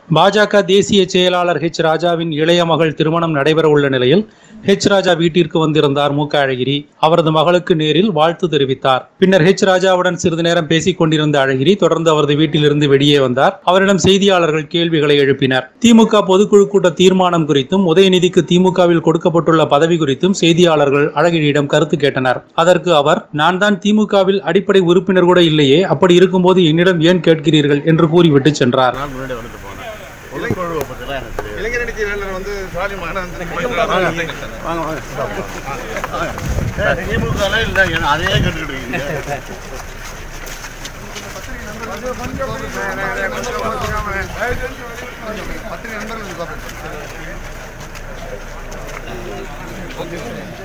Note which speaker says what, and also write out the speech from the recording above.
Speaker 1: பாஜக தேசிய செயலாளர் ஹெச் ராஜாவின் இளைய மகள் திருமணம் நடைபெற உள்ள நிலையில் ஹெச் ராஜா வீட்டிற்கு வந்திருந்தார் மு க அழகிரி அவரது மகளுக்கு நேரில் வாழ்த்து தெரிவித்தார் பின்னர் ஹெச் ராஜாவுடன் சிறிது நேரம் பேசிக் கொண்டிருந்த அழகிரி தொடர்ந்து அவரது வீட்டிலிருந்து வெளியே வந்தார் அவரிடம் செய்தியாளர்கள் கேள்விகளை எழுப்பினர் திமுக பொதுக்குழு கூட்ட தீர்மானம் குறித்தும் உதயநிதிக்கு திமுகவில் கொடுக்கப்பட்டுள்ள பதவி குறித்தும் செய்தியாளர்கள் அழகிரியிடம் கருத்து கேட்டனர் அதற்கு அவர் நான் தான் திமுகவில் அடிப்படை உறுப்பினர் கூட இல்லையே அப்படி இருக்கும்போது என்னிடம் ஏன் கேட்கிறீர்கள் என்று கூறிவிட்டு சென்றார்
Speaker 2: நாள் முன்னாடி வந்துட்டு போனேன் பொதுக்குழுவை பற்றிலாம் எனக்கு தெரியாது
Speaker 3: இளைஞரணி செயலாளர் வந்து ஸ்டாலின் மகனை வந்து
Speaker 2: வாங்க வாங்க திமுக இல்லை என்ன அதையே கேட்டுக்கிட்டு இருக்கீங்க
Speaker 3: பத்திரிகை நண்பர்கள் பார்ப்பேன்